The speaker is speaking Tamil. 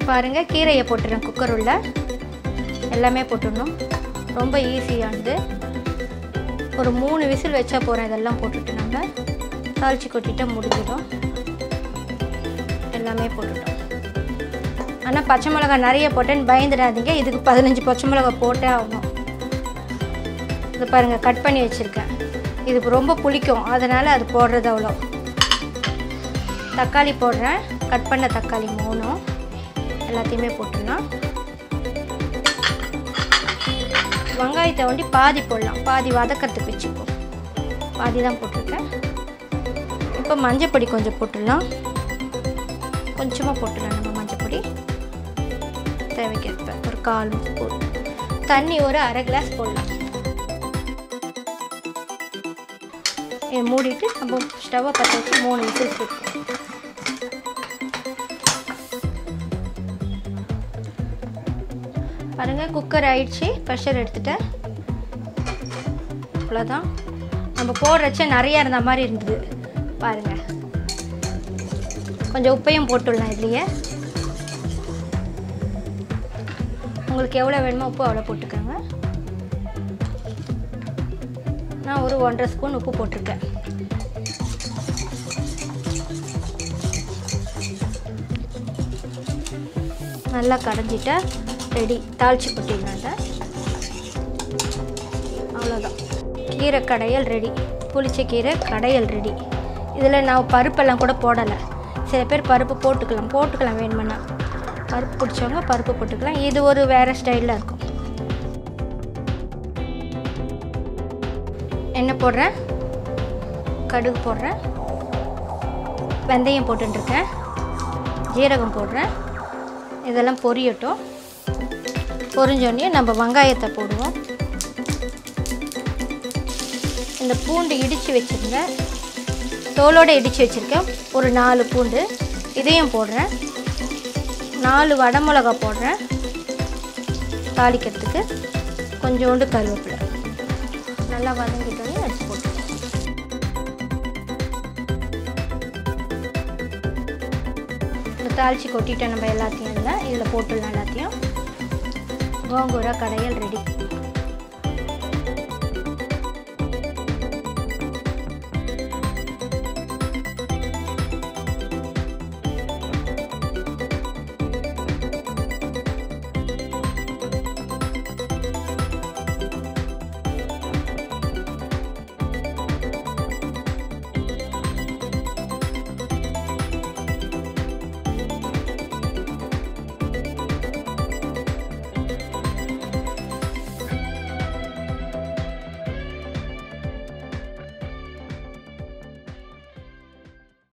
பாருங்கள் கீரையை போட்டுறேன் குக்கர் உள்ள எல்லாமே போட்டுடணும் ரொம்ப ஈஸியானது ஒரு மூணு விசில் வச்சா போகிறோம் இதெல்லாம் போட்டுட்டு நம்ம தாளித்து கொட்டிட்டு முடிஞ்சிடும் எல்லாமே போட்டுட்டோம் ஆனால் பச்சை மிளகா நிறைய போட்டேன்னு பயந்துடாதீங்க இதுக்கு பதினஞ்சு பச்சை மிளகா போட்டே ஆகணும் இது பாருங்கள் கட் பண்ணி வச்சுருக்கேன் இதுக்கு ரொம்ப புளிக்கும் அதனால் அது போடுறது அவ்வளோ தக்காளி போடுறேன் கட் பண்ண தக்காளி மூணும் எல்லாத்தையுமே போட்டுடலாம் வெங்காயத்தை வந்து பாதி போடலாம் பாதி வதக்கிறதுக்கு வச்சுப்போம் பாதி தான் போட்டிருக்கேன் இப்போ மஞ்சப்பொடி கொஞ்சம் போட்டுடலாம் கொஞ்சமாக போட்டுடலாம் நம்ம மஞ்சப்பொடி தேவைக்கேற்ப ஒரு கால் உப்பு தண்ணி ஒரு அரை கிளாஸ் போடலாம் இதை மூடிட்டு நம்ம ஸ்டவ்வை பற்ற வச்சு மூணு விசில் சேர்ப்போம் பாருங்கள் குக்கர் ஆயிடுச்சு ப்ரெஷர் எடுத்துட்டேன் அவ்வளோதான் நம்ம போடுறச்ச நிறையா இருந்த மாதிரி இருந்தது பாருங்கள் கொஞ்சம் உப்பையும் போட்டுடலாம் இதுலேயே உங்களுக்கு எவ்வளோ வேணுமோ உப்பு அவ்வளோ போட்டுக்கோங்க நான் ஒரு ஒன்றரை ஸ்பூன் உப்பு போட்டிருக்கேன் நல்லா கடைஞ்சிட்டா ரெடி தாளிச்சு கொட்டிடலாங்க அவ்வளோதான் கீரை கடையல் ரெடி புளிச்ச கீரை கடையல் ரெடி இதில் நான் பருப்பெல்லாம் கூட போடலை சில பேர் பருப்பு போட்டுக்கலாம் போட்டுக்கலாம் வேணுமென்னா பருப்பு பிடிச்சவங்க பருப்பு போட்டுக்கலாம் இது ஒரு வேறு ஸ்டைலில் இருக்கும் என்ன போடுறேன் கடுகு போடுறேன் வெந்தயம் போட்டுருக்கேன் ஜீரகம் போடுறேன் இதெல்லாம் பொரியட்டும் பொரிஞ்சோடனே நம்ம வெங்காயத்தை போடுவோம் இந்த பூண்டு இடித்து வச்சுருந்தேன் தோலோடு இடித்து வச்சுருக்கேன் ஒரு நாலு பூண்டு இதையும் போடுறேன் நாலு வடமிளகா போடுறேன் தாளிக்கிறதுக்கு கொஞ்சோண்டு கருவேப்பிலை நல்லா வதங்கிட்டோன்னே எடுத்து போட்டுருவோம் இந்த தாளித்து கொட்டிட்டோம் நம்ம எல்லாத்தையும் இல்லை இதில் போட்டுடலாம் எல்லாத்தையும் கோங்கூரை கடையல் ரெடி